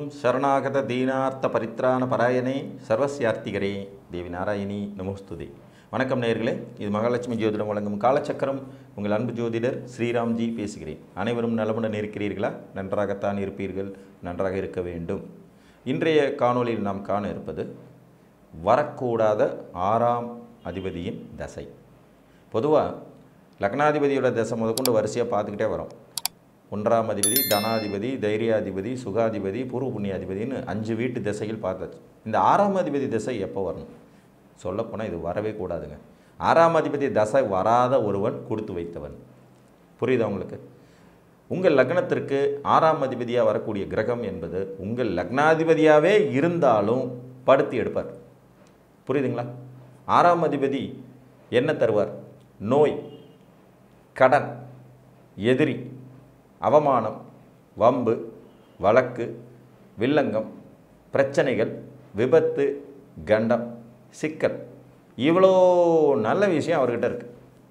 ಶರಣಾಗತ ದೀನಾರ್ಥ ಪರಿತ್ರಾಣ பராயணே சர்வசியார்த்திகரே தேவி நாராயணி நமோஸ்துதே வணக்கம் நேயர்களே இது மகாலட்சுமி ஜோதிடம் வழங்கும் காலச்சக்கரம் உங்கள் அன்பு ஜோதிடர் ஸ்ரீராம்ஜி பேசுகிறேன் அனைவரும் நலமுடன் இருக்கிறீர்களா நன்றாகத்தான் இருப்பீர்கள் நன்றாக இருக்க வேண்டும் இன்றைய காணொளியில் நாம் காண இருப்பது வரக்கூடாத ஆறாம் அதிபதியின் தசை பொதுவாக லக்னாதிபதியோட தசை முதற்கொண்டு வரிசையாக பார்த்துக்கிட்டே வரோம் ஒன்றாம் அதிபதி தனாதிபதி தைரியாதிபதி சுகாதிபதி பூர்வ புண்ணியாதிபதின்னு அஞ்சு வீட்டு திசைகள் பார்த்தாச்சு இந்த ஆறாம் அதிபதி திசை எப்போ வரணும் சொல்லப்போனால் இது வரவே கூடாதுங்க ஆறாம் அதிபதி தசை வராத ஒருவன் கொடுத்து வைத்தவன் புரியுதா உங்களுக்கு உங்கள் லக்னத்திற்கு ஆறாம் அதிபதியாக வரக்கூடிய கிரகம் என்பது உங்கள் லக்னாதிபதியாகவே இருந்தாலும் படுத்தி எடுப்பார் புரியுதுங்களா ஆறாம் அதிபதி என்ன தருவார் நோய் கடன் எதிரி அவமானம் வம்பு வழக்கு வில்லங்கம் பிரச்சனைகள் விபத்து கண்டம் சிக்கல் இவ்வளோ நல்ல விஷயம் அவர்கிட்ட இருக்கு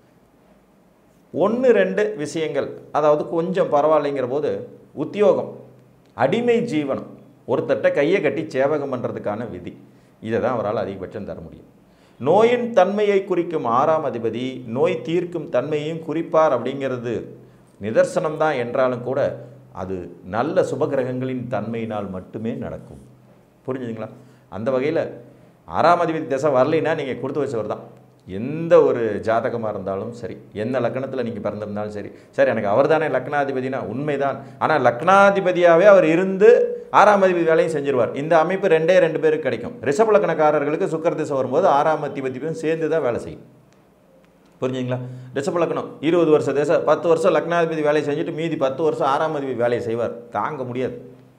ஒன்று ரெண்டு விஷயங்கள் அதாவது கொஞ்சம் பரவாயில்லைங்கிற போது உத்தியோகம் அடிமை ஜீவனம் ஒருத்தட்ட கையை கட்டி சேவகம் பண்ணுறதுக்கான விதி இதை தான் அவரால் அதிகபட்சம் தர முடியும் நோயின் தன்மையை குறிக்கும் ஆறாம் அதிபதி நோய் தீர்க்கும் தன்மையையும் குறிப்பார் அப்படிங்கிறது நிதர்சனம் தான் என்றாலும் கூட அது நல்ல சுபகிரகங்களின் தன்மையினால் மட்டுமே நடக்கும் புரிஞ்சுதுங்களா அந்த வகையில் ஆறாம் அதிபதி திசை வரலைன்னா நீங்கள் கொடுத்து வச்சவர் தான் எந்த ஒரு ஜாதகமாக இருந்தாலும் சரி எந்த லக்னத்தில் நீங்கள் பிறந்திருந்தாலும் சரி சரி எனக்கு அவர் தானே லக்னாதிபதினா உண்மைதான் ஆனால் லக்னாதிபதியாகவே அவர் இருந்து ஆறாம் அதிபதி வேலையும் செஞ்சிருவார் இந்த அமைப்பு ரெண்டே ரெண்டு பேருக்கு கிடைக்கும் ரிஷப லக்னக்காரர்களுக்கு சுக்கர திசை வரும்போது ஆறாம் அதிபதியும் சேர்ந்து தான் வேலை செய்யும் புரிஞ்சுங்களா ரிஷப லக்னம் இருபது வருஷ தேச பத்து வருஷம் லக்னாதிபதி வேலையை செஞ்சுட்டு மீதி பத்து வருஷம் ஆறாம் அதிபதி வேலையை செய்வார் தாங்க முடியாது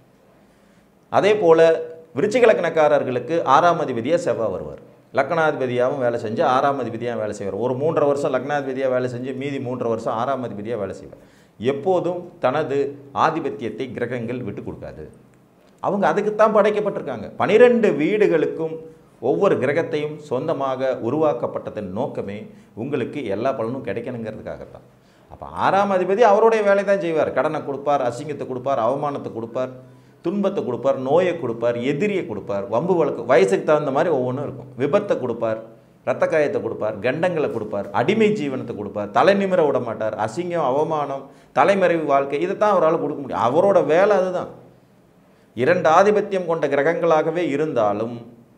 அதே போல் விருச்சிக லக்னக்காரர்களுக்கு ஆறாம் அதிபதியாக செவ்வாய் வருவார் லக்னாதிபதியாகவும் வேலை செஞ்சு ஆறாம் அதிபதியாக வேலை செய்வார் ஒரு மூன்றரை வருஷம் லக்னாதிபதியாக வேலை செஞ்சு மீதி மூன்றரை வருஷம் ஆறாம் அதிபதியாக வேலை செய்வார் எப்போதும் தனது ஆதிபத்தியத்தை கிரகங்கள் விட்டு கொடுக்காது அவங்க அதுக்குத்தான் படைக்கப்பட்டிருக்காங்க பனிரெண்டு வீடுகளுக்கும் ஒவ்வொரு கிரகத்தையும் சொந்தமாக உருவாக்கப்பட்டதன் நோக்கமே உங்களுக்கு எல்லா பலனும் கிடைக்கணுங்கிறதுக்காகத்தான் அப்போ ஆறாம் அதிபதி அவருடைய வேலை தான் செய்வார் கடனை கொடுப்பார் அசிங்கத்தை கொடுப்பார் அவமானத்தை கொடுப்பார் துன்பத்தை கொடுப்பார் நோயை கொடுப்பார் எதிரியை கொடுப்பார் வம்பு வழக்கு வயசுக்கு தகுந்த மாதிரி ஒவ்வொன்றும் இருக்கும் விபத்தை கொடுப்பார் ரத்த காயத்தை கொடுப்பார் கண்டங்களை கொடுப்பார் அடிமை ஜீவனத்தை கொடுப்பார் தலை நிமிர விட மாட்டார் அசிங்கம் அவமானம் தலைமறைவு வாழ்க்கை இதைத்தான் அவரால் கொடுக்க முடியும் அவரோட வேலை அதுதான் இரண்டு ஆதிபத்தியம் கொண்ட கிரகங்களாகவே இருந்தாலும்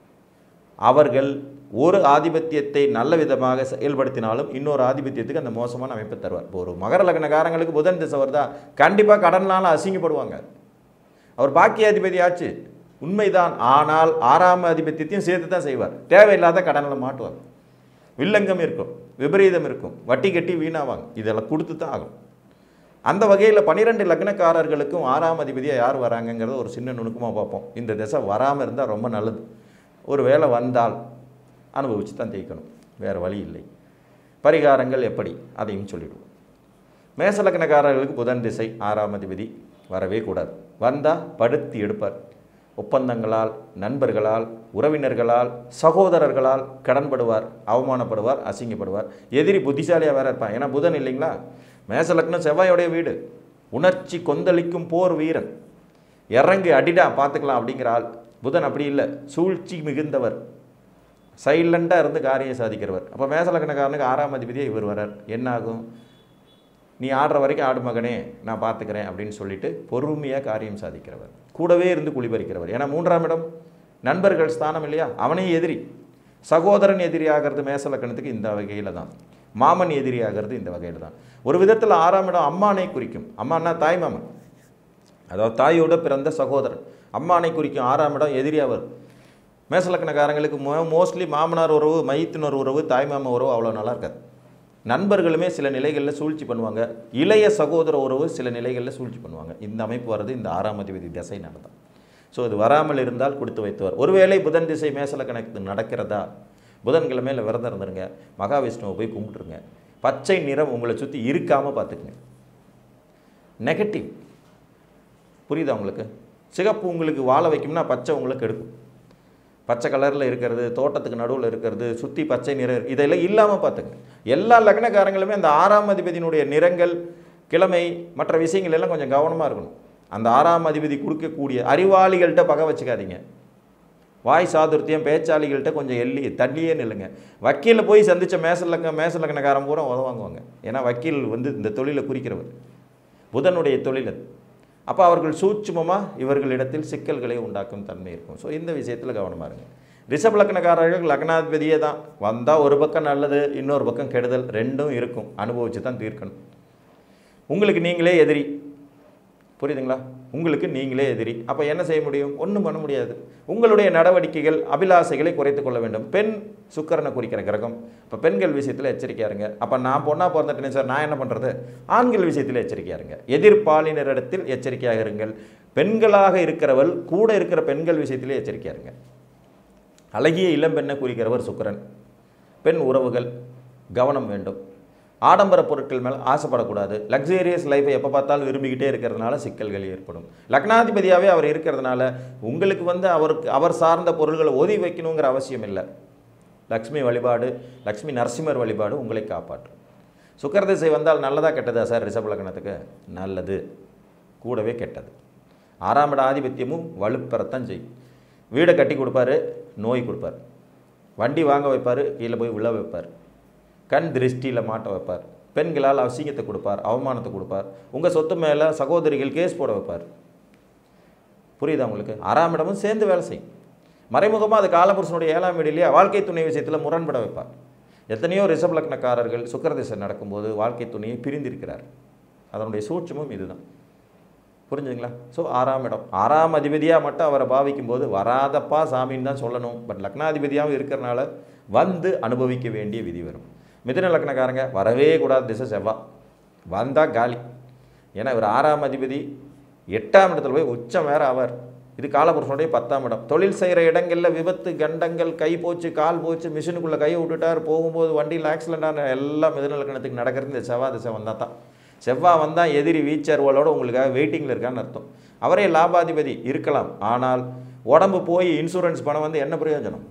அவர்கள் ஒரு ஆதிபத்தியத்தை நல்ல விதமாக செயல்படுத்தினாலும் இன்னொரு ஆதிபத்தியத்துக்கு அந்த மோசமான அமைப்பை தருவார் இப்போ ஒரு மகர லக்னக்காரங்களுக்கு புதன் திசை வருதா கண்டிப்பாக கடனால அசிங்கப்படுவாங்க அவர் பாக்கியாதிபதி ஆச்சு உண்மைதான் ஆனால் ஆறாம் அதிபத்தியத்தையும் சேர்த்து தான் செய்வார் தேவையில்லாத கடனில் மாட்டுவார் வில்லங்கம் இருக்கும் விபரீதம் இருக்கும் வட்டி கட்டி வீணாவாங்க இதெல்லாம் கொடுத்து தான் ஆகும் அந்த வகையில் பன்னிரெண்டு லக்னக்காரர்களுக்கும் ஆறாம் அதிபதியாக யார் வராங்கங்கிறத ஒரு சின்ன நுணுக்கமாக பார்ப்போம் இந்த திசை வராமல் இருந்தால் ரொம்ப நல்லது ஒரு வேளை வந்தால் அனுபவித்து தான் தேய்க்கணும் வேறு வழி இல்லை பரிகாரங்கள் எப்படி அதையும் சொல்லிடுவோம் மேசலக்கணக்காரர்களுக்கு புதன் திசை ஆறாம் அதிபதி வரவே கூடாது வந்தால் படுத்தி எடுப்பார் ஒப்பந்தங்களால் நண்பர்களால் உறவினர்களால் சகோதரர்களால் கடன்படுவார் அவமானப்படுவார் அசிங்கப்படுவார் எதிரி புத்திசாலியாக வேற இருப்பான் ஏன்னா புதன் இல்லைங்களா மேசலக்னம் செவ்வாயோடைய வீடு உணர்ச்சி கொந்தளிக்கும் போர் வீரன் இறங்கி அடிடா பார்த்துக்கலாம் அப்படிங்கிற ஆள் புதன் அப்படி இல்லை சூழ்ச்சி மிகுந்தவர் சைலண்டாக இருந்து காரியம் சாதிக்கிறவர் அப்போ மேசலக்கணக்காரனுக்கு ஆறாம் அதிபதியே இவர் வரார் என்ன ஆகும் நீ ஆடுற வரைக்கும் ஆடு மகனே நான் பார்த்துக்கிறேன் அப்படின்னு சொல்லிட்டு பொறுமையாக காரியம் சாதிக்கிறவர் கூடவே இருந்து குளிபறிக்கிறவர் ஏன்னா மூன்றாம் இடம் நண்பர்கள் ஸ்தானம் இல்லையா அவனே எதிரி சகோதரன் எதிரி ஆகிறது மேசலக்கணத்துக்கு இந்த வகையில் தான் மாமன் எதிரி ஆகிறது இந்த வகையில் தான் ஒரு விதத்தில் ஆறாம் இடம் அம்மானை குறிக்கும் அம்மானா தாய் மாமன் அதாவது தாயோட பிறந்த சகோதரன் அம்மானை குறிக்கும் ஆறாம் இடம் எதிரியாக வரும் மேசலக்கணக்காரங்களுக்கு மோ மோஸ்ட்லி மாமனார் உறவு மைத்தினர் உறவு தாய்மாம உறவு அவ்வளோ நல்லா இருக்காது நண்பர்களுமே சில நிலைகளில் சூழ்ச்சி பண்ணுவாங்க இளைய சகோதர உறவு சில நிலைகளில் சூழ்ச்சி பண்ணுவாங்க இந்த அமைப்பு வர்றது இந்த ஆறாம் அதிபதி திசை நடதான் ஸோ இது வராமல் இருந்தால் கொடுத்து வைத்தவர் ஒருவேளை புதன் திசை மேசல கணக்கு நடக்கிறதா புதன்கிழமையில் விரதம் இருந்துருங்க மகாவிஷ்ணுவை போய் கும்பிட்டுருங்க பச்சை நிறம் உங்களை சுற்றி இருக்காமல் பார்த்துக்குங்க நெகட்டிவ் புரியுதா உங்களுக்கு சிகப்பு உங்களுக்கு வாழ வைக்கும்னா பச்சை உங்களுக்கு எடுக்கும் பச்சை கலரில் இருக்கிறது தோட்டத்துக்கு நடுவில் இருக்கிறது சுற்றி பச்சை நிறம் இதெல்லாம் இல்லாமல் பார்த்துங்க எல்லா லக்னக்காரங்களுமே அந்த ஆறாம் அதிபதியினுடைய நிறங்கள் கிழமை மற்ற விஷயங்கள் எல்லாம் கொஞ்சம் கவனமாக இருக்கணும் அந்த ஆறாம் அதிபதி கொடுக்கக்கூடிய அறிவாளிகள்கிட்ட பகை வச்சுக்காதீங்க வாய் சாதுர்த்தியம் பேச்சாளிகள்கிட்ட கொஞ்சம் எள்ளி தள்ளியே நில்லுங்க வக்கீலில் போய் சந்தித்த மேசலக்க மேசலக்கணக்காரன் பூரா உதவாங்குவாங்க ஏன்னா வக்கீல் வந்து இந்த தொழிலை குறிக்கிறவர் புதனுடைய தொழில் அது அப்போ அவர்கள் சூட்சுமமாக இவர்களிடத்தில் சிக்கல்களை உண்டாக்கும் தன்மை இருக்கும் ஸோ இந்த விஷயத்தில் கவனமாக இருங்க ரிஷப லக்னக்காரர்கள் லக்னாதிபதியே தான் வந்தால் ஒரு பக்கம் நல்லது இன்னொரு பக்கம் கெடுதல் ரெண்டும் இருக்கும் அனுபவித்து தான் தீர்க்கணும் உங்களுக்கு நீங்களே எதிரி புரியுதுங்களா உங்களுக்கு நீங்களே எதிரி அப்போ என்ன செய்ய முடியும் ஒன்றும் பண்ண முடியாது உங்களுடைய நடவடிக்கைகள் அபிலாசைகளை குறைத்து கொள்ள வேண்டும் பெண் சுக்கரனை குறிக்கிற கிரகம் இப்போ பெண்கள் விஷயத்தில் எச்சரிக்கையா இருங்க அப்போ நான் பொண்ணாக பிறந்துட்டேனே சார் நான் என்ன பண்ணுறது ஆண்கள் விஷயத்தில் எச்சரிக்கையா இருங்க எதிர்ப்பாலினரிடத்தில் எச்சரிக்கையாக இருங்கள் பெண்களாக இருக்கிறவள் கூட இருக்கிற பெண்கள் விஷயத்திலே எச்சரிக்கையா இருங்க அழகிய இளம்பெண்ணை குறிக்கிறவர் சுக்கிரன் பெண் உறவுகள் கவனம் வேண்டும் ஆடம்பர பொருட்கள் மேலே ஆசைப்படக்கூடாது லக்ஸேரியஸ் லைஃப்பை எப்போ பார்த்தாலும் விரும்பிக்கிட்டே இருக்கிறதுனால சிக்கல்கள் ஏற்படும் லக்னாதிபதியாகவே அவர் இருக்கிறதுனால உங்களுக்கு வந்து அவருக்கு அவர் சார்ந்த பொருள்களை ஒதுவி வைக்கணுங்கிற அவசியம் இல்லை லக்ஷ்மி வழிபாடு லக்ஷ்மி நரசிம்மர் வழிபாடு உங்களை காப்பாற்றும் சுக்கரதிசை வந்தால் நல்லதா கெட்டதா சார் ரிஷப லக்னத்துக்கு நல்லது கூடவே கெட்டது ஆறாம் இட ஆதிபத்தியமும் வலுப்பெறத்தான் செய்யும் வீடை கட்டி கொடுப்பாரு நோய் கொடுப்பார் வண்டி வாங்க வைப்பார் கீழே போய் உள்ள வைப்பார் கண் திருஷ்டியில் மாட்ட வைப்பார் பெண்களால் அசிங்கத்தை கொடுப்பார் அவமானத்தை கொடுப்பார் உங்கள் சொத்து மேலே சகோதரிகள் கேஸ் போட வைப்பார் புரியுதா உங்களுக்கு ஆறாம் இடமும் சேர்ந்து வேலை செய்யும் மறைமுகமாக அது காலபுருஷனுடைய ஏழாம் வீடிலேயே வாழ்க்கை துணை விஷயத்தில் முரண்பட வைப்பார் எத்தனையோ ரிஷப லக்னக்காரர்கள் சுக்கரதிசை நடக்கும்போது வாழ்க்கை துணையை பிரிந்திருக்கிறார் அதனுடைய சூட்சமும் இதுதான் புரிஞ்சுங்களா ஸோ ஆறாம் இடம் ஆறாம் அதிபதியாக மட்டும் அவரை பாவிக்கும் போது வராதப்பா சாமின்னு தான் சொல்லணும் பட் லக்னாதிபதியாகவும் இருக்கிறனால வந்து அனுபவிக்க வேண்டிய விதி வரும் மிதுன லக்னக்காரங்க வரவே கூடாது திசை செவ்வா வந்தால் காலி ஏன்னா இவர் ஆறாம் அதிபதி எட்டாம் இடத்துல போய் உச்சம் வேற ஆவார் இது காலபுருஷனுடைய பத்தாம் இடம் தொழில் செய்கிற இடங்களில் விபத்து கண்டங்கள் கை போச்சு கால் போச்சு மிஷினுக்குள்ளே கையை விட்டுட்டார் போகும்போது வண்டியில் ஆக்சிடென்டான எல்லாம் மிதுன லக்னத்துக்கு நடக்கிறது இந்த செவ்வாய் திசை வந்தால் தான் செவ்வாய் வந்தால் எதிரி வீச்சர்வலோட உங்களுக்காக வெயிட்டிங்கில் இருக்கான்னு அர்த்தம் அவரே லாபாதிபதி இருக்கலாம் ஆனால் உடம்பு போய் இன்சூரன்ஸ் பணம் வந்து என்ன பிரயோஜனம்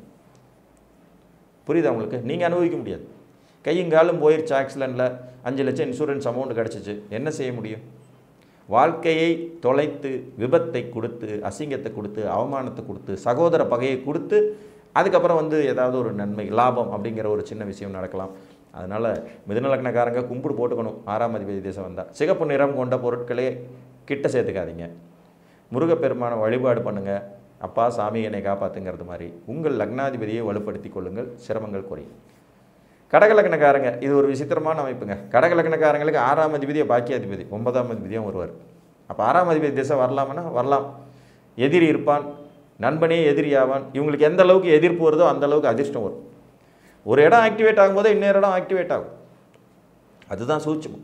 புரியுதா உங்களுக்கு நீங்கள் அனுபவிக்க முடியாது கையுங்காலும் போயிடுச்சு ஆக்சிடெண்ட்டில் அஞ்சு லட்சம் இன்சூரன்ஸ் அமௌண்ட் கிடச்சிச்சு என்ன செய்ய முடியும் வாழ்க்கையை தொலைத்து விபத்தை கொடுத்து அசிங்கத்தை கொடுத்து அவமானத்தை கொடுத்து சகோதர பகையை கொடுத்து அதுக்கப்புறம் வந்து ஏதாவது ஒரு நன்மை லாபம் அப்படிங்கிற ஒரு சின்ன விஷயம் நடக்கலாம் அதனால் மிதுனலக்னக்காரங்க கும்பிடு போட்டுக்கணும் ஆறாம் அதிபதி தேசம் வந்தால் சிகப்பு நிறம் கொண்ட பொருட்களே கிட்ட சேர்த்துக்காதீங்க முருகப்பெருமான வழிபாடு பண்ணுங்கள் அப்பா சாமி என்னை காப்பாத்துங்கிறது மாதிரி உங்கள் லக்னாதிபதியை வலுப்படுத்தி கொள்ளுங்கள் சிரமங்கள் குறையும் கடகலக்னக்காரங்க இது ஒரு விசித்திரமான அமைப்புங்க கடகலக்னக்காரங்களுக்கு ஆறாம் அதிபதியை பாக்கியாதிபதி ஒன்பதாம் அதிபதியும் வருவார் அப்போ ஆறாம் அதிபதி திசை வரலாம்னா வரலாம் எதிரி இருப்பான் நண்பனே எதிரியாவான் இவங்களுக்கு எந்த அளவுக்கு எதிர்ப்பு வருதோ அந்த அளவுக்கு அதிர்ஷ்டம் வரும் ஒரு இடம் ஆக்டிவேட் ஆகும்போது இன்னொரு இடம் ஆக்டிவேட் ஆகும் அதுதான் சூட்சமம்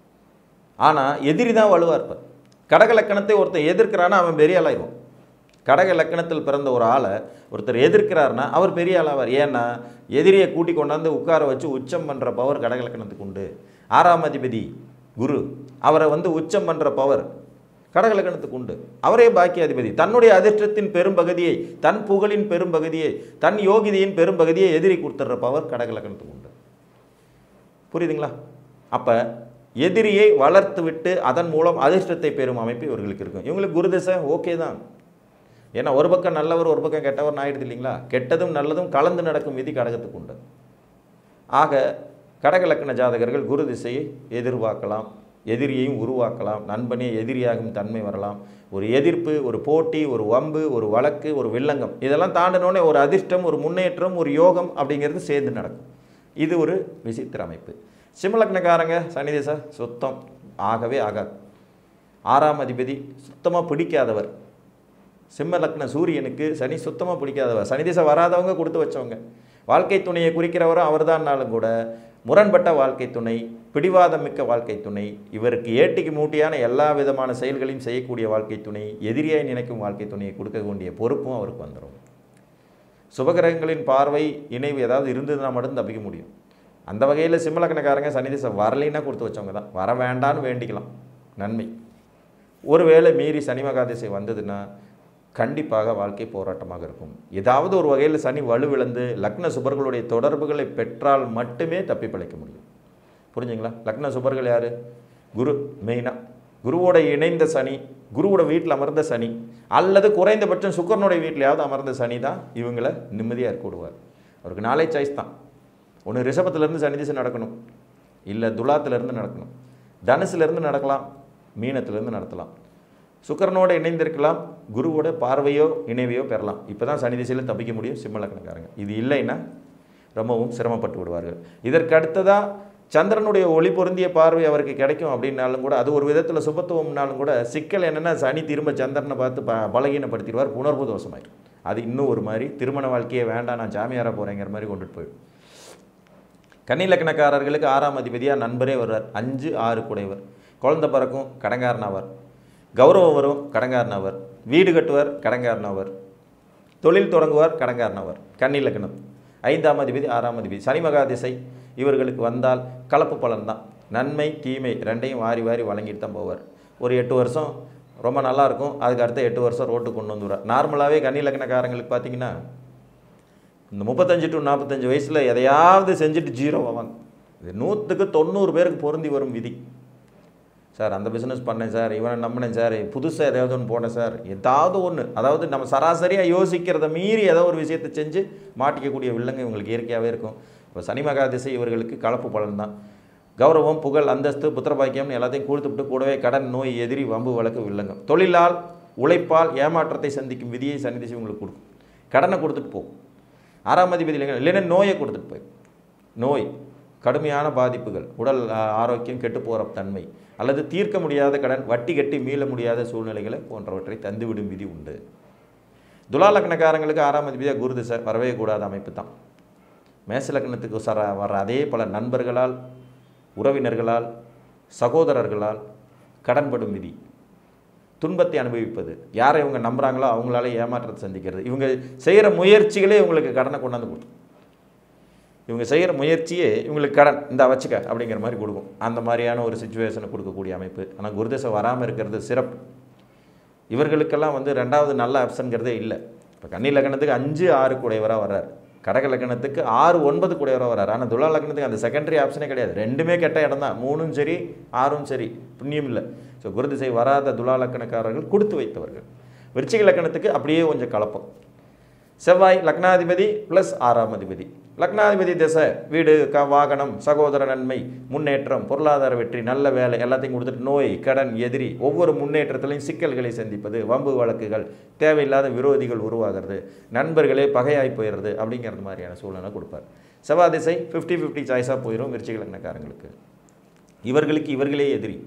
ஆனால் எதிரி தான் வலுவாக இருப்பார் கடக லக்கணத்தை ஒருத்தன் எதிர்க்கிறான்னா அவன் பெரிய ஆளாயிடுவான் கடக லக்கணத்தில் பிறந்த ஒரு ஆளை ஒருத்தர் எதிர்க்கிறாருன்னா அவர் பெரிய ஆளாவார் ஏன்னா எதிரியை கூட்டி கொண்டாந்து உட்கார வச்சு உச்சம் பண்ணுற பவர் கடக லக்கணத்துக்கு உண்டு ஆறாம் அதிபதி குரு அவரை வந்து உச்சம் பண்ணுற பவர் கடகலக்கணத்துக்கு உண்டு அவரே பாக்கியாதிபதி தன்னுடைய அதிர்ஷ்டத்தின் பெரும்பகுதியை தன் புகழின் பெரும்பகுதியை தன் யோகிதையின் பெரும்பகுதியை எதிரி கொடுத்துட்ற பவர் கடகலக்கணத்துக்கு உண்டு புரியுதுங்களா அப்போ எதிரியை வளர்த்து விட்டு அதன் மூலம் அதிர்ஷ்டத்தை பெறும் அமைப்பு இவர்களுக்கு இருக்கும் இவங்களுக்கு குருதசை ஓகே தான் ஏன்னா ஒரு பக்கம் நல்லவர் ஒரு பக்கம் கெட்டவர் ஆயிடுது இல்லைங்களா கெட்டதும் நல்லதும் கலந்து நடக்கும் விதி கடகத்துக்கு உண்டு ஆக கடகலக்கண ஜாதகர்கள் குரு திசையை எதிர்பார்க்கலாம் எதிரியையும் உருவாக்கலாம் நண்பனே எதிரியாகும் தன்மை வரலாம் ஒரு எதிர்ப்பு ஒரு போட்டி ஒரு வம்பு ஒரு வழக்கு ஒரு வில்லங்கம் இதெல்லாம் தாண்டினோடனே ஒரு அதிர்ஷ்டம் ஒரு முன்னேற்றம் ஒரு யோகம் அப்படிங்கிறது சேர்ந்து நடக்கும் இது ஒரு விசித்திர அமைப்பு சிம்மலக்னக்காரங்க சனி திசை சுத்தம் ஆகவே ஆகாது ஆறாம் அதிபதி சுத்தமாக பிடிக்காதவர் சிம்ம லக்ன சூரியனுக்கு சனி சுத்தமாக பிடிக்காதவர் சனி திசை வராதவங்க கொடுத்து வச்சவங்க வாழ்க்கை துணையை குறிக்கிறவரும் அவர்தான்னாலும் கூட முரண்பட்ட வாழ்க்கை துணை பிடிவாதம் மிக்க வாழ்க்கை துணை இவருக்கு ஏட்டிக்கு மூட்டியான எல்லா விதமான செயல்களையும் செய்யக்கூடிய வாழ்க்கை துணை எதிரியாய் நினைக்கும் வாழ்க்கை துணையை கொடுக்க வேண்டிய பொறுப்பும் அவருக்கு வந்துடும் சுபகிரகங்களின் பார்வை இணைவு ஏதாவது இருந்ததுன்னா மட்டும் தப்பிக்க முடியும் அந்த வகையில் சிம்மலக்கணக்காரங்க சனி திசை வரலைன்னா கொடுத்து வச்சவங்க தான் வர வேண்டான்னு வேண்டிக்கலாம் நன்மை ஒருவேளை மீறி சனி மகாதிசை வந்ததுன்னா கண்டிப்பாக வாழ்க்கை போராட்டமாக இருக்கும் ஏதாவது ஒரு வகையில் சனி வலுவிழந்து லக்ன சுபர்களுடைய தொடர்புகளை பெற்றால் மட்டுமே தப்பி பிழைக்க முடியும் புரிஞ்சுங்களா லக்ன சுபர்கள் யார் குரு மெயினாக குருவோட இணைந்த சனி குருவோட வீட்டில் அமர்ந்த சனி அல்லது குறைந்தபட்சம் சுக்கரனுடைய வீட்டிலையாவது அமர்ந்த சனி தான் இவங்களை நிம்மதியாக இருக்க விடுவார் அவருக்கு நாளே சாய்ஸ் தான் ஒன்று ரிஷபத்திலேருந்து சனி திசை நடக்கணும் இல்லை துலாத்திலேருந்து நடக்கணும் தனுசுலேருந்து நடக்கலாம் மீனத்திலேருந்து நடத்தலாம் சுக்கரனோட இணைந்திருக்கலாம் குருவோட பார்வையோ இணைவையோ பெறலாம் இப்போ தான் சனி திசையில் தப்பிக்க முடியும் சிம்ம லக்னக்காரங்க இது இல்லைன்னா ரொம்பவும் சிரமப்பட்டு விடுவார்கள் இதற்கு அடுத்ததாக சந்திரனுடைய ஒளி பொருந்திய பார்வை அவருக்கு கிடைக்கும் அப்படின்னாலும் கூட அது ஒரு விதத்தில் சுபத்துவம்னாலும் கூட சிக்கல் என்னென்னா சனி திரும்ப சந்திரனை பார்த்து ப பலகீனப்படுத்திடுவார் புணர்வு தோஷமாயிடும் அது இன்னும் ஒரு மாதிரி திருமண வாழ்க்கையே வேண்டாம் நான் ஜாமியாராக போகிறேங்கிற மாதிரி கொண்டுட்டு போயிடும் கன்னி லக்னக்காரர்களுக்கு ஆறாம் அதிபதியாக நண்பரே வருவார் அஞ்சு ஆறு குடைவர் குழந்தை பிறக்கும் கடங்காரனாவார் கௌரவம் வரும் கடங்காரனாவார் வீடு கட்டுவார் கடங்காரனாவார் தொழில் தொடங்குவார் கடங்காரனாவார் கன்னி லக்னம் ஐந்தாம் அதிபதி ஆறாம் அதிபதி சனி மகா திசை இவர்களுக்கு வந்தால் கலப்பு பலன் தான் நன்மை தீமை ரெண்டையும் வாரி வாரி வழங்கிட்டு தான் போவார் ஒரு எட்டு வருஷம் ரொம்ப நல்லா இருக்கும் அதுக்கு அடுத்த எட்டு வருஷம் ரோட்டுக்கு கொண்டு வந்துடுவார் நார்மலாகவே கன்னி லக்னக்காரங்களுக்கு பார்த்தீங்கன்னா இந்த முப்பத்தஞ்சு டு நாற்பத்தஞ்சு வயசில் எதையாவது செஞ்சுட்டு ஜீரோ ஆவாங்க இது நூற்றுக்கு தொண்ணூறு பேருக்கு பொருந்தி வரும் விதி சார் அந்த பிஸ்னஸ் பண்ணேன் சார் இவனை நம்பினேன் சார் புதுசாக எதாவது ஒன்று போனேன் சார் ஏதாவது ஒன்று அதாவது நம்ம சராசரியாக யோசிக்கிறத மீறி ஏதோ ஒரு விஷயத்தை செஞ்சு மாட்டிக்கக்கூடிய வில்லங்க இவங்களுக்கு இயற்கையாகவே இருக்கும் இப்போ சனி மகா திசை இவர்களுக்கு கலப்பு பலன் தான் கௌரவம் புகழ் அந்தஸ்து புத்திரபாக்கியம்னு எல்லாத்தையும் கொடுத்துவிட்டு கூடவே கடன் நோய் எதிரி வம்பு வழக்கு வில்லங்கம் தொழிலால் உழைப்பால் ஏமாற்றத்தை சந்திக்கும் விதியை சனி திசை உங்களுக்கு கொடுக்கும் கடனை கொடுத்துட்டு போகும் ஆறாம் அதிபதி இல்லைங்க இல்லைன்னா நோயை கொடுத்துட்டு போயிடும் நோய் கடுமையான பாதிப்புகள் உடல் ஆ, ஆரோக்கியம் கெட்டு போகிற தன்மை அல்லது தீர்க்க முடியாத கடன் வட்டி கட்டி மீள முடியாத சூழ்நிலைகளை போன்றவற்றை தந்துவிடும் விதி உண்டு துலா லக்னக்காரங்களுக்கு ஆறாம் அதிபதியாக குரு திசை வரவே கூடாத அமைப்பு தான் மேச லக்னத்துக்கு சர வர அதே பல நண்பர்களால் உறவினர்களால் சகோதரர்களால் கடன்படும் விதி துன்பத்தை அனுபவிப்பது யாரை இவங்க நம்புகிறாங்களோ அவங்களால ஏமாற்றத்தை சந்திக்கிறது இவங்க செய்கிற முயற்சிகளே இவங்களுக்கு கடனை கொண்டாந்து கொடுக்கும் இவங்க செய்கிற முயற்சியே இவங்களுக்கு கடன் இந்த வச்சுக்க அப்படிங்கிற மாதிரி கொடுக்கும் அந்த மாதிரியான ஒரு சுச்சுவேஷனை கொடுக்கக்கூடிய அமைப்பு ஆனால் குருதசை வராமல் இருக்கிறது சிறப்பு இவர்களுக்கெல்லாம் வந்து ரெண்டாவது நல்ல ஆப்ஷனுங்கிறதே இல்லை இப்போ கன்னி லக்னத்துக்கு அஞ்சு ஆறு குடையவராக வர்றார் கடக லக்னத்துக்கு ஆறு ஒன்பது குடையவராக வர்றார் ஆனால் துலா லக்னத்துக்கு அந்த செகண்டரி ஆப்ஷனே கிடையாது ரெண்டுமே கெட்ட இடம் தான் மூணும் சரி ஆறும் சரி புண்ணியம் இல்லை ஸோ குருதிசை வராத துலா லக்னக்காரர்கள் கொடுத்து வைத்தவர்கள் விருச்சிக லக்னத்துக்கு அப்படியே கொஞ்சம் கலப்பம் செவ்வாய் லக்னாதிபதி ப்ளஸ் ஆறாம் அதிபதி லக்னாதிபதி திசை வீடு க வாகனம் சகோதர நன்மை முன்னேற்றம் பொருளாதார வெற்றி நல்ல வேலை எல்லாத்தையும் கொடுத்துட்டு நோய் கடன் எதிரி ஒவ்வொரு முன்னேற்றத்திலையும் சிக்கல்களை சந்திப்பது வம்பு வழக்குகள் தேவையில்லாத விரோதிகள் உருவாகிறது நண்பர்களே பகையாய் போயிடுறது அப்படிங்கிறது மாதிரியான சூழ்நிலை கொடுப்பார் செவ்வாய் திசை ஃபிஃப்டி ஃபிஃப்டி சாய்ஸாக போயிடும் விருச்சிக லக்னக்காரங்களுக்கு இவர்களுக்கு இவர்களே எதிரி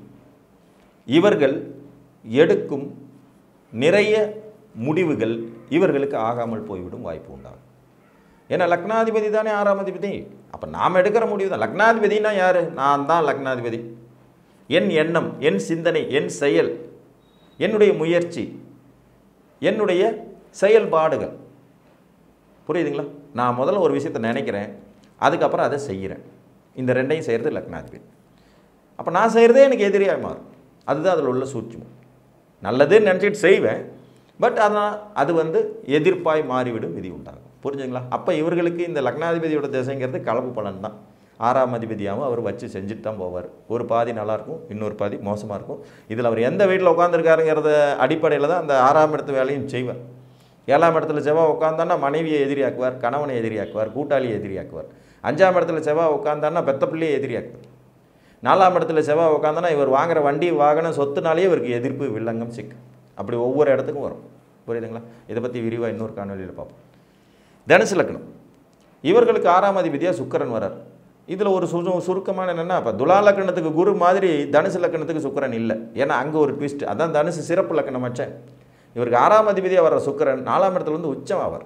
இவர்கள் எடுக்கும் நிறைய முடிவுகள் இவர்களுக்கு ஆகாமல் போய்விடும் வாய்ப்பு உண்டாகும் ஏன்னா லக்னாதிபதி தானே ஆறாம் அதிபதி அப்போ நாம் எடுக்கிற முடிவு தான் லக்னாதிபதினா யார் நான் தான் லக்னாதிபதி என் எண்ணம் என் சிந்தனை என் செயல் என்னுடைய முயற்சி என்னுடைய செயல்பாடுகள் புரியுதுங்களா நான் முதல்ல ஒரு விஷயத்தை நினைக்கிறேன் அதுக்கப்புறம் அதை செய்கிறேன் இந்த ரெண்டையும் செய்கிறது லக்னாதிபதி அப்போ நான் செய்கிறதே எனக்கு எதிரியாக மாறும் அதுதான் அதில் உள்ள சூட்சமம் நல்லதுன்னு நினச்சிட்டு செய்வேன் பட் ஆனால் அது வந்து எதிர்ப்பாய் மாறிவிடும் விதி உண்டாகும் புரிஞ்சுங்களா அப்போ இவர்களுக்கு இந்த லக்னாதிபதியோட திசைங்கிறது கலப்பு பலன் தான் ஆறாம் அதிபதியாகவும் அவர் வச்சு செஞ்சுட்டு தான் போவார் ஒரு பாதி நல்லாயிருக்கும் இன்னொரு பாதி மோசமாக இருக்கும் இதில் அவர் எந்த வீட்டில் உட்காந்துருக்காருங்கிறத அடிப்படையில் தான் அந்த ஆறாம் இடத்து வேலையும் செய்வார் ஏழாம் இடத்துல செவ்வாய் உட்காந்தான்னா மனைவியை எதிரியாக்குவார் கணவனை எதிரியாக்குவார் கூட்டாளியை எதிரியாக்குவார் அஞ்சாம் இடத்துல செவ்வாய் உட்காந்தான்னா பெத்த பிள்ளையை எதிரியாக்குவார் நாலாம் இடத்துல செவ்வாய் உட்காந்தானா இவர் வாங்குற வண்டி வாகனம் சொத்துனாலேயே இவருக்கு எதிர்ப்பு வில்லங்கம் சிக்கு அப்படி ஒவ்வொரு இடத்துக்கும் வரும் புரியுதுங்களா இதை பற்றி விரிவாக இன்னொரு காணொலியில் பார்ப்போம் தனுசு லக்னம் இவர்களுக்கு ஆறாம் அதிபதியாக சுக்கிரன் வரார் இதில் ஒரு சு சுருக்கமான என்னென்னா இப்போ துலா லக்னத்துக்கு குரு மாதிரி தனுசு லக்னத்துக்கு சுக்கிரன் இல்லை ஏன்னா அங்கே ஒரு ட்விஸ்ட் அதான் தனுசு சிறப்பு லக்னம் வச்சேன் இவருக்கு ஆறாம் அதிபதியாக வர்ற சுக்கிரன் நாலாம் இடத்துல வந்து உச்சம் ஆவார்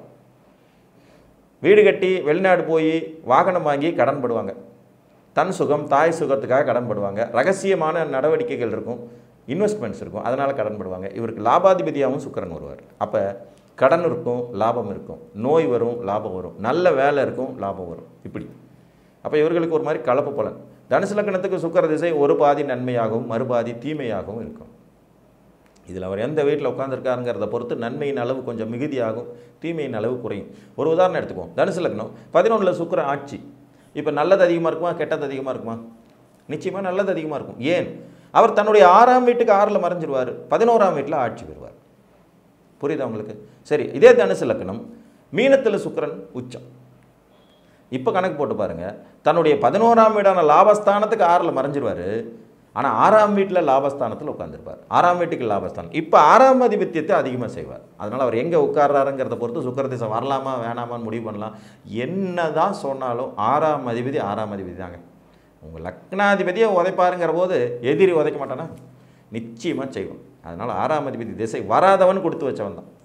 வீடு கட்டி வெளிநாடு போய் வாகனம் வாங்கி கடன் படுவாங்க தன் சுகம் தாய் சுகத்துக்காக கடன் படுவாங்க ரகசியமான நடவடிக்கைகள் இருக்கும் இன்வெஸ்ட்மெண்ட்ஸ் இருக்கும் அதனால் கடன் படுவாங்க இவருக்கு லாபாதிபதியாகவும் சுக்கிரன் வருவார் அப்போ கடன் இருக்கும் லாபம் இருக்கும் நோய் வரும் லாபம் வரும் நல்ல வேலை இருக்கும் லாபம் வரும் இப்படி அப்போ இவர்களுக்கு ஒரு மாதிரி கலப்பு பலன் தனுசு லக்னத்துக்கு சுக்கிர திசை ஒரு பாதி நன்மையாகவும் மறுபாதி தீமையாகவும் இருக்கும் இதில் அவர் எந்த வீட்டில் உட்காந்துருக்காருங்கிறத பொறுத்து நன்மையின் அளவு கொஞ்சம் மிகுதியாகும் தீமையின் அளவு குறையும் ஒரு உதாரணம் எடுத்துக்குவோம் தனுசு லக்னம் பதினொன்றில் சுக்கிர ஆட்சி இப்போ நல்லது அதிகமாக இருக்குமா கெட்டது அதிகமாக இருக்குமா நிச்சயமாக நல்லது அதிகமாக இருக்கும் ஏன் அவர் தன்னுடைய ஆறாம் வீட்டுக்கு ஆறில் மறைஞ்சிருவார் பதினோராம் வீட்டில் ஆட்சி பெறுவார் புரியுதா உங்களுக்கு சரி இதே தனுசு லக்னம் மீனத்தில் சுக்கிரன் உச்சம் இப்போ கணக்கு போட்டு பாருங்க தன்னுடைய பதினோராம் வீடான லாபஸ்தானத்துக்கு ஆறில் மறைஞ்சிருவார் ஆனால் ஆறாம் வீட்டில் லாபஸ்தானத்தில் உட்காந்துருப்பார் ஆறாம் வீட்டுக்கு லாபஸ்தானம் இப்போ ஆறாம் அதிபத்தியத்தை அதிகமாக செய்வார் அதனால் அவர் எங்கே உட்கார்றாருங்கிறத பொறுத்து சுக்கிர திசை வரலாமா வேணாமான்னு முடிவு பண்ணலாம் என்ன தான் சொன்னாலும் ஆறாம் அதிபதி ஆறாம் அதிபதி தாங்க உங்கள் லக்னாதிபதியை உதைப்பாருங்கிற போது எதிரி உதைக்க மாட்டானா நிச்சயமாக செய்வோம் அதனால் ஆறாம் அதிபதி திசை வராதவன் கொடுத்து வச்சவன் தான்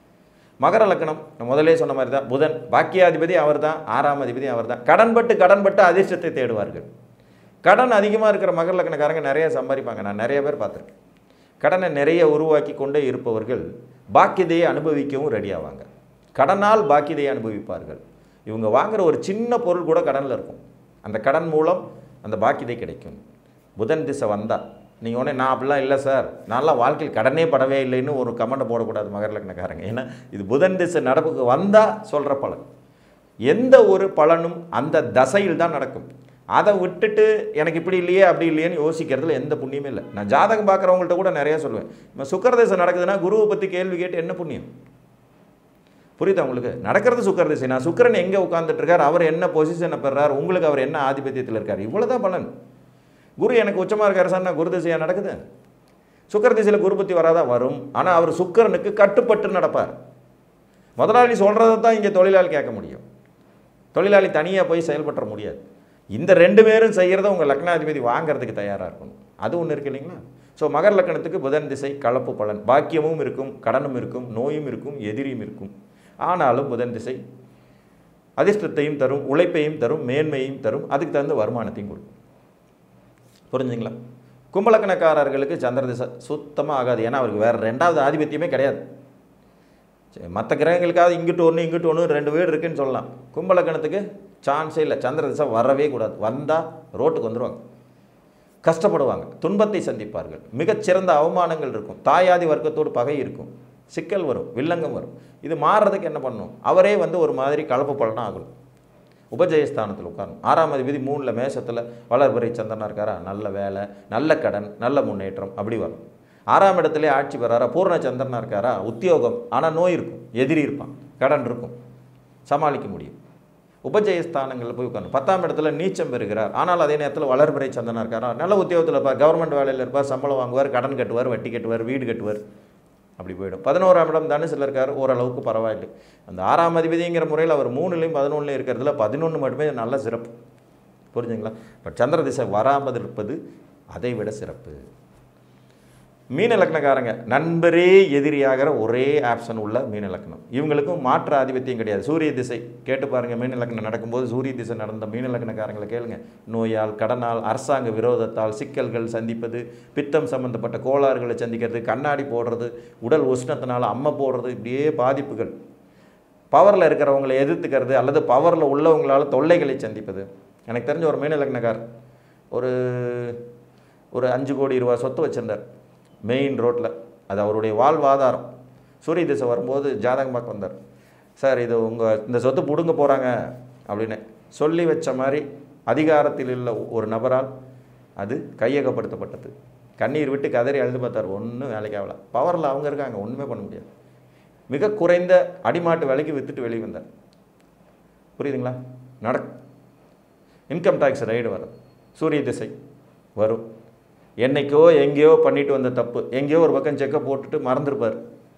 மகர லக்னம் நான் முதலே சொன்ன மாதிரி தான் புதன் பாக்கியாதிபதி அவர் தான் ஆறாம் அதிபதி அவர் தான் கடன்பட்டு கடன்பட்டு அதிர்ஷ்டத்தை தேடுவார்கள் கடன் அதிகமாக இருக்கிற மகர லக்னக்காரங்க நிறைய சம்பாதிப்பாங்க நான் நிறைய பேர் பார்த்துருக்கேன் கடனை நிறைய உருவாக்கி கொண்டே இருப்பவர்கள் பாக்கியதையை அனுபவிக்கவும் ரெடி ஆவாங்க கடனால் பாக்கியதையை அனுபவிப்பார்கள் இவங்க வாங்குற ஒரு சின்ன பொருள் கூட கடனில் இருக்கும் அந்த கடன் மூலம் அந்த பாக்கியதை கிடைக்கும் புதன் திசை வந்தால் நீங்கள் உடனே நான் அப்படிலாம் இல்லை சார் நான்லாம் வாழ்க்கையில் கடனே படவே இல்லைன்னு ஒரு கமெண்ட்டை போடக்கூடாது மகர லக்னக்காரங்க ஏன்னா இது புதன் திசை நடப்புக்கு வந்தால் சொல்கிற பலன் எந்த ஒரு பலனும் அந்த தசையில் தான் நடக்கும் அதை விட்டுட்டு எனக்கு இப்படி இல்லையே அப்படி இல்லையேன்னு யோசிக்கிறதுல எந்த புண்ணியமே இல்லை நான் ஜாதகம் பார்க்குறவங்கள்ட்ட கூட நிறைய சொல்லுவேன் இப்போ சுக்கரதேசை நடக்குதுன்னா குருவை பற்றி கேள்வி கேட்டு என்ன புண்ணியம் புரியுதா உங்களுக்கு நடக்கிறது சுக்கர திசை நான் சுக்கரன் எங்கே உட்கார்ந்துட்டு இருக்கார் அவர் என்ன பொசிஷனை பெறார் உங்களுக்கு அவர் என்ன ஆதிபத்தியத்தில் இருக்கார் இவ்வளோதான் பலன் குரு எனக்கு உச்சமாக இருக்கார் சார் நான் குரு திசையாக நடக்குது சுக்கர திசையில் குரு பத்தி வராதா வரும் ஆனால் அவர் சுக்கரனுக்கு கட்டுப்பட்டு நடப்பார் முதலாளி சொல்கிறத தான் இங்கே தொழிலாளி கேட்க முடியும் தொழிலாளி தனியாக போய் செயல்பட முடியாது இந்த ரெண்டு பேரும் செய்கிறத உங்கள் லக்னாதிபதி வாங்குறதுக்கு தயாராக இருக்கணும் அது ஒன்று இருக்கு இல்லைங்களா ஸோ மகர லக்னத்துக்கு புதன் திசை கலப்பு பலன் பாக்கியமும் இருக்கும் கடனும் இருக்கும் நோயும் இருக்கும் எதிரியும் இருக்கும் ஆனாலும் புதன் திசை அதிர்ஷ்டத்தையும் தரும் உழைப்பையும் தரும் மேன்மையும் தரும் அதுக்கு தகுந்த வருமானத்தையும் கொடுக்கும் புரிஞ்சுங்களா கும்பலக்கணக்காரர்களுக்கு சந்திர திசை சுத்தமாக ஆகாது ஏன்னா அவருக்கு வேறு ரெண்டாவது ஆதிபத்தியமே கிடையாது சரி மற்ற கிரகங்களுக்காவது இங்கிட்டு ஒன்று இங்கிட்டு ஒன்று ரெண்டு வீடு இருக்குன்னு சொல்லலாம் கும்பலக்கணத்துக்கு சான்ஸே இல்லை சந்திர திசை வரவே கூடாது வந்தால் ரோட்டுக்கு வந்துடுவாங்க கஷ்டப்படுவாங்க துன்பத்தை சந்திப்பார்கள் மிகச்சிறந்த அவமானங்கள் இருக்கும் தாயாதி வர்க்கத்தோடு பகை இருக்கும் சிக்கல் வரும் வில்லங்கம் வரும் இது மாறுறதுக்கு என்ன பண்ணணும் அவரே வந்து ஒரு மாதிரி கலப்பு பலனாக ஆகணும் உபஜயஸ்தானத்தில் உட்காரணும் ஆறாம் அதிபதி மூணில் மேஷத்தில் வளர்பிறை சந்திரனா இருக்காரா நல்ல வேலை நல்ல கடன் நல்ல முன்னேற்றம் அப்படி வரும் ஆறாம் இடத்துல ஆட்சி பெறாரா பூர்ண சந்திரனா இருக்காரா உத்தியோகம் ஆனால் நோய் இருக்கும் எதிரி இருப்பான் கடன் இருக்கும் சமாளிக்க முடியும் உபஜயஸ்தானங்களில் போய் உட்காரணும் பத்தாம் இடத்துல நீச்சம் பெறுகிறார் ஆனால் அதே நேரத்தில் வளர்பிறை சந்தனா இருக்காரா நல்ல உத்தியோகத்தில் இருப்பார் கவர்மெண்ட் வேலையில் இருப்பார் சம்பளம் வாங்குவார் கடன் கட்டுவார் வட்டி கட்டுவார் வீடு கட்டுவார் அப்படி போயிடும் பதினோராம் இடம் தனுசில் இருக்கார் ஓரளவுக்கு பரவாயில்லை அந்த ஆறாம் அதிபதிங்கிற முறையில் அவர் மூணுலேயும் பதினொன்றுலையும் இருக்கிறதுல பதினொன்று மட்டுமே நல்ல சிறப்பு புரிஞ்சுங்களா பட் சந்திர திசை வராமல் இருப்பது அதை விட சிறப்பு மீன லக்னக்காரங்க நண்பரே எதிரியாகிற ஒரே ஆப்ஷன் உள்ள மீன லக்னம் இவங்களுக்கும் மாற்று ஆதிபத்தியம் கிடையாது சூரிய திசை கேட்டு பாருங்க மீன லக்னம் நடக்கும்போது சூரிய திசை நடந்த மீன லக்னக்காரங்களை கேளுங்க நோயால் கடனால் அரசாங்க விரோதத்தால் சிக்கல்கள் சந்திப்பது பித்தம் சம்பந்தப்பட்ட கோளாறுகளை சந்திக்கிறது கண்ணாடி போடுறது உடல் உஷ்ணத்தினால அம்மை போடுறது இப்படியே பாதிப்புகள் பவரில் இருக்கிறவங்களை எதிர்த்துக்கிறது அல்லது பவரில் உள்ளவங்களால் தொல்லைகளை சந்திப்பது எனக்கு தெரிஞ்ச ஒரு மீன லக்னக்கார் ஒரு ஒரு அஞ்சு கோடி ரூபா சொத்து வச்சிருந்தார் மெயின் ரோட்டில் அது அவருடைய வாழ்வாதாரம் சூரிய திசை வரும்போது ஜாதகம் பார்க்க வந்தார் சார் இது உங்கள் இந்த சொத்து பிடுங்க போகிறாங்க அப்படின்னு சொல்லி வச்ச மாதிரி அதிகாரத்தில் உள்ள ஒரு நபரால் அது கையகப்படுத்தப்பட்டது கண்ணீர் விட்டு கதறி அழுது பார்த்தார் ஒன்றும் வேலைக்கு ஆகல பவரில் அவங்க இருக்காங்க ஒன்றுமே பண்ண முடியாது மிக குறைந்த அடிமாட்டு விலைக்கு விற்றுட்டு வெளியே வந்தார் புரியுதுங்களா நடக் இன்கம் டேக்ஸ் ரைடு வரும் சூரிய திசை வரும் என்னைக்கோ எங்கேயோ பண்ணிட்டு வந்த தப்பு எங்கேயோ ஒரு பக்கம் செக்கை போட்டுட்டு மறந்துருப்பார்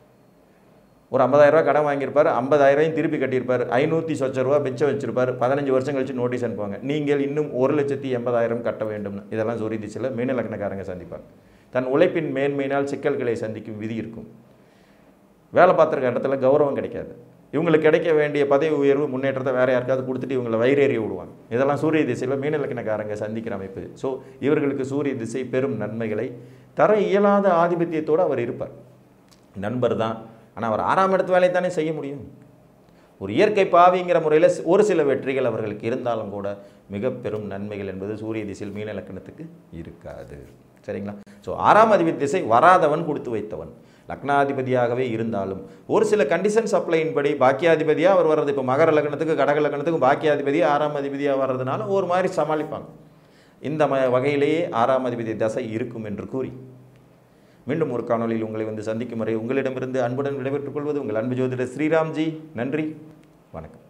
ஒரு 50000 ரூபாய் கடன் வாங்கியிருப்பார் ஐம்பதாயிரம் திருப்பி கட்டியிருப்பார் ஐநூற்றி சொச்ச ரூபா மிச்சம் வச்சிருப்பார் பதினஞ்சு வருஷம் கழிச்சு நோட்டீஸ் அனுப்புவாங்க நீங்கள் இன்னும் ஒரு லட்சத்தி எண்பதாயிரம் கட்ட வேண்டும்னு இதெல்லாம் சூரிய திசையில் மீன லக்னக்காரங்க சந்திப்பாங்க தன் உழைப்பின் மேன்மையினால் சிக்கல்களை சந்திக்கும் விதி இருக்கும் வேலை பார்த்துருக்க இடத்துல கௌரவம் கிடைக்காது இவங்களுக்கு கிடைக்க வேண்டிய பதவி உயர்வு முன்னேற்றத்தை வேற யாருக்காவது கொடுத்துட்டு இவங்களை வயிறேறி விடுவாங்க இதெல்லாம் சூரிய திசையில் மீனலக்கணக்காரங்க சந்திக்கிற அமைப்பு ஸோ இவர்களுக்கு சூரிய திசை பெரும் நன்மைகளை தர இயலாத ஆதிபத்தியத்தோடு அவர் இருப்பார் நண்பர் தான் ஆனால் அவர் ஆறாம் இடத்து வேலையை தானே செய்ய முடியும் ஒரு இயற்கை பாவிங்கிற முறையில் ஒரு சில வெற்றிகள் அவர்களுக்கு இருந்தாலும் கூட மிக பெரும் நன்மைகள் என்பது சூரிய திசையில் மீன இலக்கணத்துக்கு இருக்காது சரிங்களா ஸோ ஆறாம் அதிபதி திசை வராதவன் கொடுத்து வைத்தவன் லக்னாதிபதியாகவே இருந்தாலும் ஒரு சில கண்டிஷன் சப்ளையின்படி பாக்கியாதிபதியாக அவர் வர்றது இப்போ மகர லக்னத்துக்கு கடக லக்னத்துக்கும் பாக்கியாதிபதி ஆறாம் அதிபதியாக வர்றதுனால ஒரு மாதிரி சமாளிப்பாங்க இந்த ம வகையிலேயே ஆறாம் அதிபதி தசை இருக்கும் என்று கூறி மீண்டும் ஒரு காணொளியில் உங்களை வந்து சந்திக்கும் வரை உங்களிடமிருந்து அன்புடன் விடைபெற்றுக் கொள்வது உங்கள் அன்பு ஜோதிடர் ஸ்ரீராம்ஜி நன்றி வணக்கம்